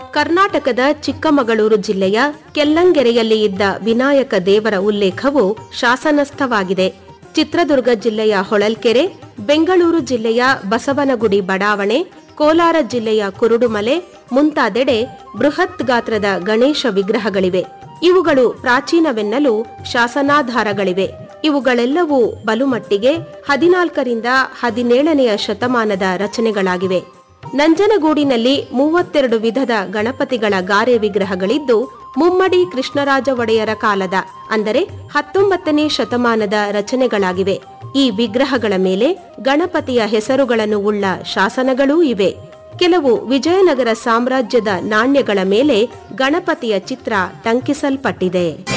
ಕರ್ನಾಟಕದ ಚಿಕ್ಕಮಗಳೂರು ಜಿಲ್ಲೆಯ ಕೆಲ್ಲಂಗೆರೆಯಲ್ಲಿ ಇದ್ದ ವಿನಾಯಕ ದೇವರ ಉಲ್ಲೇಖವು ಶಾಸನಸ್ಥವಾಗಿದೆ ಚಿತ್ರದುರ್ಗ ಜಿಲ್ಲೆಯ ಹೊಳಲ್ಕೆರೆ ಬೆಂಗಳೂರು ಜಿಲ್ಲೆಯ ಬಸವನಗುಡಿ ಬಡಾವಣೆ ಕೋಲಾರ ಜಿಲ್ಲೆಯ ಕುರುಡುಮಲೆ ಮುಂತಾದೆಡೆ ಬೃಹತ್ ಗಾತ್ರದ ಗಣೇಶ ವಿಗ್ರಹಗಳಿವೆ ಇವುಗಳು ಪ್ರಾಚೀನವೆನ್ನಲು ಶಾಸನಾಧಾರಗಳಿವೆ ಇವುಗಳೆಲ್ಲವೂ ಬಲುಮಟ್ಟಿಗೆ ಹದಿನಾಲ್ಕರಿಂದ ಹದಿನೇಳನೆಯ ಶತಮಾನದ ರಚನೆಗಳಾಗಿವೆ ನಂಜನಗೂಡಿನಲ್ಲಿ ಮೂವತ್ತೆರಡು ವಿಧದ ಗಣಪತಿಗಳ ಗಾರೆ ವಿಗ್ರಹಗಳಿದ್ದು ಮುಮ್ಮಡಿ ಕೃಷ್ಣರಾಜ ಒಡೆಯರ ಕಾಲದ ಅಂದರೆ ಹತ್ತೊಂಬತ್ತನೇ ಶತಮಾನದ ರಚನೆಗಳಾಗಿವೆ ಈ ವಿಗ್ರಹಗಳ ಮೇಲೆ ಗಣಪತಿಯ ಹೆಸರುಗಳನ್ನು ಉಳ್ಳ ಶಾಸನಗಳೂ ಇವೆ ಕೆಲವು ವಿಜಯನಗರ ಸಾಮ್ರಾಜ್ಯದ ನಾಣ್ಯಗಳ ಮೇಲೆ ಗಣಪತಿಯ ಚಿತ್ರ ಟಂಕಿಸಲ್ಪಟ್ಟಿದೆ